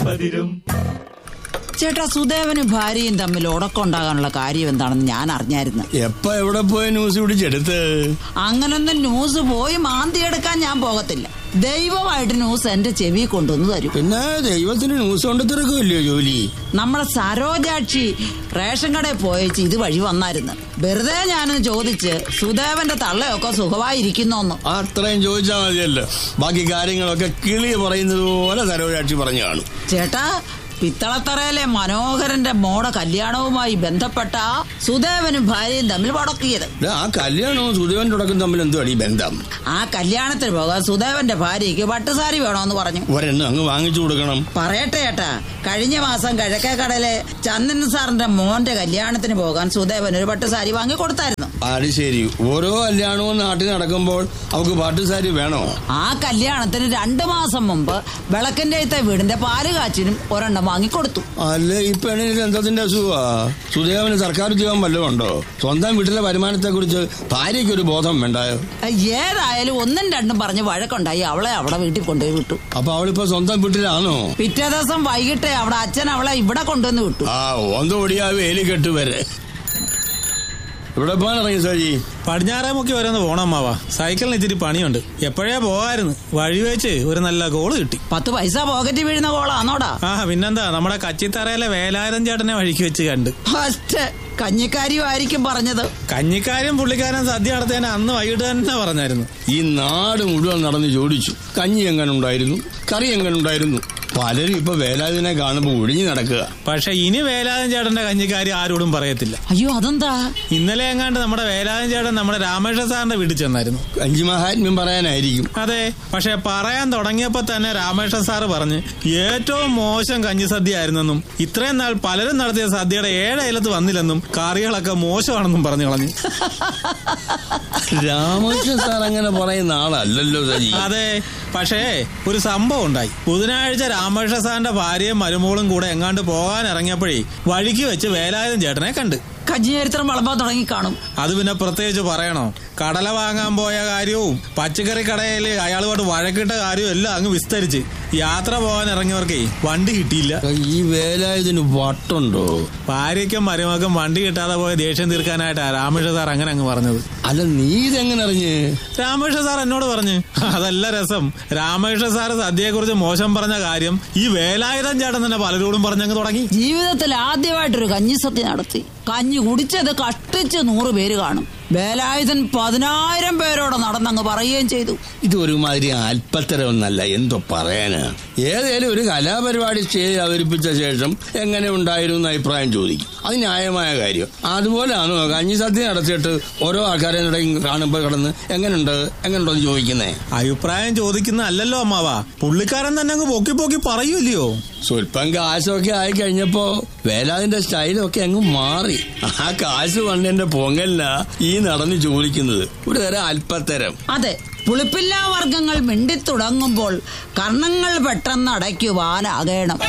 പതിരും ചേട്ടാ സുദേവനും ഭാര്യയും തമ്മിൽ ഉടക്കുണ്ടാകാനുള്ള കാര്യം എന്താണെന്ന് ഞാൻ അറിഞ്ഞായിരുന്നു എപ്പ എവിടെ പോയ ന്യൂസ് പിടിച്ചെടുത്ത് അങ്ങനൊന്നും ന്യൂസ് പോയി മാന്തി എടുക്കാൻ ഞാൻ പോകത്തില്ല ദൈവമായിട്ട് ന്യൂസ് എന്റെ ചെവി കൊണ്ടുവന്ന് തരും പിന്നെ ദൈവത്തിന് ന്യൂസ് കൊണ്ട് തിരക്കുമല്ലയോ ജോലി നമ്മളെ സരോജാക്ഷി റേഷൻ കടയിൽ പോയേച്ച് ഇത് വഴി വന്നായിരുന്നു വെറുതെ ഞാനൊന്ന് ചോദിച്ച് സുദേവന്റെ തള്ളയൊക്കെ സുഖമായിരിക്കുന്നോന്ന് അത്രയും ചോദിച്ചാൽ മതിയല്ലോ ബാക്കി കാര്യങ്ങളൊക്കെ കിളി പറയുന്നത് പോലെ സരോജാക്ഷി പറഞ്ഞു കാണും ചേട്ടാ പിത്തളത്തറയിലെ മനോഹരന്റെ മോടെ കല്യാണവുമായി ബന്ധപ്പെട്ട സുദേവനും ഭാര്യയും തമ്മിൽ വടക്കിയത് ഇത് ആ കല്യാണവും സുദേവൻ തുടക്കം തമ്മിൽ എന്തോ അടി ബന്ധം ആ കല്യാണത്തിന് പോകാൻ സുദേവന്റെ ഭാര്യയ്ക്ക് പട്ടുസാരി വേണമെന്ന് പറഞ്ഞു ഒരെണ്ണം അങ്ങ് വാങ്ങിച്ചു കൊടുക്കണം പറയട്ടെ ഏട്ടാ കഴിഞ്ഞ മാസം കിഴക്കേ കടയിലെ ചന്ദൻ സാറിന്റെ മോന്റെ കല്യാണത്തിന് പോകാൻ സുദേവൻ ഒരു പട്ടുസാരി വാങ്ങി കൊടുത്തായിരുന്നു അത് ശരി ഓരോ കല്യാണവും നാട്ടിൽ നടക്കുമ്പോൾ അവക്ക് പാട്ടുസാരി വേണോ ആ കല്യാണത്തിന് രണ്ടു മാസം മുമ്പ് വിളക്കിന്റെ വീടിന്റെ പാല് കാച്ചിനും ഒരെണ്ണം വാങ്ങിക്കൊടുത്തു അല്ല ഈ പെണ്ണിന് എന്തതിന്റെ അസുഖമാ സുദേവന് സർക്കാർ ഉദ്യോഗം വല്ലതും ഉണ്ടോ സ്വന്തം വീട്ടിലെ വരുമാനത്തെ കുറിച്ച് ഭാര്യയ്ക്ക് ഒരു ബോധം വേണ്ടായോ ഏതായാലും ഒന്നും രണ്ടും പറഞ്ഞ് വഴക്കുണ്ടായി അവളെ അവിടെ വീട്ടിൽ കൊണ്ടുപോയി വിട്ടു അപ്പൊ അവളിപ്പോ സ്വന്തം വീട്ടിലാണോ പിറ്റേ ദിവസം വൈകിട്ട് അവിടെ അച്ഛൻ അവളെ ഇവിടെ കൊണ്ടുവന്ന് വിട്ടു ആ ഓന്തോടിയാ വേലി കെട്ട് വരെ ഇവിടെ പോകാൻ ഇറങ്ങി സജി പടിഞ്ഞാറേമുക്കി വരെ ഒന്ന് പോണം അമ്മാവാ സൈക്കിളിന് ഇത്തിരി പണിയുണ്ട് എപ്പോഴേ പോകായിരുന്നു വഴി വെച്ച് ഒരു നല്ല ഗോള് കിട്ടി പത്ത് പൈസ പോക്കറ്റ് വീഴുന്ന കോളാന്നോടാ ആ പിന്നെന്താ നമ്മുടെ കച്ചിത്തറയിലെ വേലായുധം ചേട്ടനെ വഴിക്ക് വെച്ച് കണ്ട് ഫസ്റ്റ് കഞ്ഞിക്കാരിയും ആയിരിക്കും പറഞ്ഞത് കഞ്ഞിക്കാരും പുള്ളിക്കാരൻ സദ്യ നടത്തേനെ അന്ന് വൈകിട്ട് തന്നെ പറഞ്ഞായിരുന്നു ഈ നാട് മുഴുവൻ നടന്ന് ചോദിച്ചു കഞ്ഞി എങ്ങനെ ഉണ്ടായിരുന്നു കറി എങ്ങനെ ഉണ്ടായിരുന്നു പലരും ഇപ്പൊ വേലാതിനെ കാണുമ്പോ ഒഴിഞ്ഞു നടക്കുക പക്ഷെ ഇനി വേലായുധം ചേട്ടന്റെ കഞ്ഞിക്കാരി ആരോടും പറയത്തില്ല അയ്യോ അതെന്താ ഇന്നലെ എങ്ങാണ്ട് നമ്മുടെ വേലായുധം ചേട്ടൻ നമ്മുടെ രാമേശ്വര സാറിന്റെ വീട്ടിൽ ചെന്നായിരുന്നു കഞ്ചി മഹാത്മ്യം പറയാനായിരിക്കും അതെ പക്ഷെ പറയാൻ തുടങ്ങിയപ്പോ തന്നെ രാമേശ്വര സാറ് പറഞ്ഞ് ഏറ്റവും മോശം കഞ്ഞി സദ്യ ആയിരുന്നെന്നും ഇത്രയും നാൾ പലരും നടത്തിയ സദ്യയുടെ ഏഴ് അയലത്ത് വന്നില്ലെന്നും കറികളൊക്കെ മോശമാണെന്നും പറഞ്ഞു കളഞ്ഞു രാമകൃഷ്ണൻ സാർ അങ്ങനെ പറയുന്ന ആളല്ലല്ലോ സജി അതെ പക്ഷേ ഒരു സംഭവം ഉണ്ടായി ബുധനാഴ്ച രാമകൃഷ്ണ സാറിന്റെ ഭാര്യയും മരുമോളും കൂടെ എങ്ങാണ്ട് പോകാൻ ഇറങ്ങിയപ്പോഴേ വഴിക്ക് വെച്ച് വേലായുധം ചേട്ടനെ കണ്ട് കഞ്ഞി ചരിത്രം വിളമ്പാൻ തുടങ്ങി കാണും അത് പിന്നെ പ്രത്യേകിച്ച് പറയണോ കടല വാങ്ങാൻ പോയ കാര്യവും പച്ചക്കറി കടയിൽ അയാളുമായിട്ട് വഴക്കിട്ട കാര്യവും എല്ലാം അങ്ങ് വിസ്തരിച്ച് യാത്ര പോകാൻ ഇറങ്ങിയവർക്കേ വണ്ടി കിട്ടിയില്ല ഈ വേലായുധന് വട്ടുണ്ടോ ഭാര്യയ്ക്കും മരുമക്കും വണ്ടി കിട്ടാതെ പോയ ദേഷ്യം തീർക്കാനായിട്ടാ രാമകൃഷ്ണ സാർ അങ്ങനെ അങ്ങ് പറഞ്ഞത് അല്ല നീ ഇതെങ്ങനെ അറിഞ്ഞ് രാമകൃഷ്ണ സാർ എന്നോട് പറഞ്ഞു അതല്ല രസം രാമകൃഷ്ണ സാർ സദ്യയെക്കുറിച്ച് മോശം പറഞ്ഞ കാര്യം ഈ വേലായുധം ചേട്ടൻ തന്നെ പലരോടും പറഞ്ഞങ്ങ് തുടങ്ങി ജീവിതത്തിൽ ആദ്യമായിട്ടൊരു കഞ്ഞി സത്യ നടത്തി കഞ്ഞി കുടിച്ചത് കഷ്ടിച്ച് നൂറ് പേര് കാണും വേലായുധൻ പതിനായിരം പേരോട് നടന്നങ്ങ് പറയുകയും ചെയ്തു ഇത് ഒരുമാതിരി അല്പത്തരമൊന്നല്ല എന്തോ പറയാനാ ഏതേലും ഒരു കലാപരിപാടി സ്റ്റേജിൽ അവതരിപ്പിച്ച ശേഷം എങ്ങനെ ഉണ്ടായിരുന്നു എന്ന് അഭിപ്രായം ചോദിക്കും അത് ന്യായമായ കാര്യം അതുപോലെയാണോ കഞ്ഞി സദ്യ നടത്തിയിട്ട് ഓരോ ആൾക്കാരെ കാണുമ്പോൾ കിടന്ന് എങ്ങനെയുണ്ട് എങ്ങനെയുണ്ടോ എന്ന് ചോദിക്കുന്നേ അഭിപ്രായം ചോദിക്കുന്ന അല്ലല്ലോ അമ്മാവാ പുള്ളിക്കാരൻ തന്നെ അങ്ങ് പൊക്കി പൊക്കി പറയൂല്ലയോ സ്വല്പം കാശൊക്കെ ആയി കഴിഞ്ഞപ്പോ വേലാതിന്റെ സ്റ്റൈലൊക്കെ അങ്ങ് മാറി ആ കാശ് കൊണ്ട് എന്റെ പൊങ്കല്ല ഈ നടന്ന് ചോദിക്കുന്നത് ഒരു തരം അല്പത്തരം അതെ പുളിപ്പില്ലാ വർഗങ്ങൾ മിണ്ടിത്തുടങ്ങുമ്പോൾ കർണങ്ങൾ പെട്ടെന്ന് അടയ്ക്കുവാനാകണം